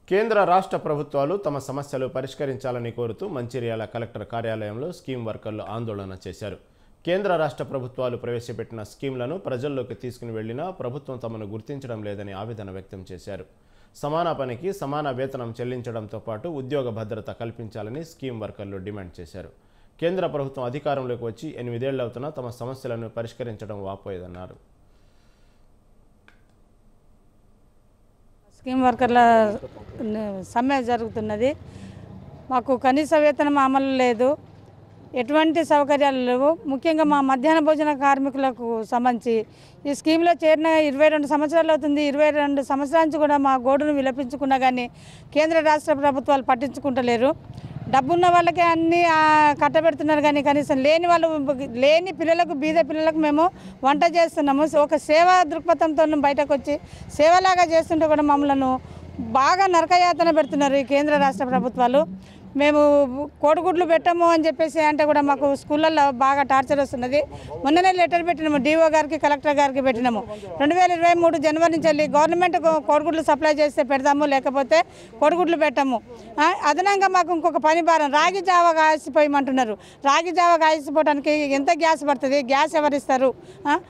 కేంద్ర రాష్ట్ర ప్రభుత్వాలు తమ సమస్యలు పరిష్కరించాలని కోరుతూ మంచిర్యాల కలెక్టర్ కార్యాలయంలో స్కీమ్ వర్కర్లు ఆందోళన చేశారు కేంద్ర రాష్ట్ర ప్రభుత్వాలు ప్రవేశపెట్టిన స్కీమ్లను ప్రజల్లోకి తీసుకుని వెళ్లినా ప్రభుత్వం తమను గుర్తించడం లేదని ఆవేదన వ్యక్తం చేశారు సమాన పనికి సమాన వేతనం చెల్లించడంతో పాటు ఉద్యోగ భద్రత కల్పించాలని స్కీమ్ వర్కర్లు డిమాండ్ చేశారు కేంద్ర ప్రభుత్వం అధికారంలోకి వచ్చి ఎనిమిదేళ్లవుతున్నా తమ సమస్యలను పరిష్కరించడం వాపోయేదన్నారు స్కీమ్ వర్కర్ల సమ్మె జరుగుతున్నది మాకు కనీస వేతనం అమలు లేదు ఎటువంటి సౌకర్యాలు లేవు ముఖ్యంగా మా మధ్యాహ్న భోజన కార్మికులకు సంబంధించి ఈ స్కీమ్లో చేరిన ఇరవై రెండు సంవత్సరాలు అవుతుంది ఇరవై రెండు సంవత్సరాల నుంచి కూడా మా గోడును విలపించుకున్నా కానీ కేంద్ర రాష్ట్ర ప్రభుత్వాలు పట్టించుకుంటలేరు డబ్బున్న వాళ్ళకే అన్నీ ఆ, కట్టబెడుతున్నారు కానీ కనీసం లేని వాళ్ళు లేని పిల్లలకు బీద పిల్లలకు మేము వంట చేస్తున్నాము సో ఒక సేవా దృక్పథంతో బయటకు వచ్చి సేవలాగా చేస్తుంటే కూడా మమ్మల్ని బాగా నరకయాతన పెడుతున్నారు ఈ కేంద్ర రాష్ట్ర ప్రభుత్వాలు మేము కోడిగుడ్లు పెట్టము అని చెప్పేసి అంటే కూడా మాకు స్కూళ్ళల్లో బాగా టార్చర్ వస్తున్నది మొన్ననే లెటర్ పెట్టినాము డిఓ గారికి కలెక్టర్ గారికి పెట్టినాము రెండు వేల ఇరవై మూడు జనవరి నుంచి వెళ్ళి గవర్నమెంట్ కోడిగుడ్లు సప్లై చేస్తే పెడదాము లేకపోతే కోడిగుడ్లు పెట్టము ఆ, అదనంగా మాకు ఇంకొక పని భారం రాగి జావ కాసిపోయమంటున్నారు రాగి జావ కాసిపోవడానికి ఎంత గ్యాస్ పడుతుంది గ్యాస్ ఎవరిస్తారు ఆ?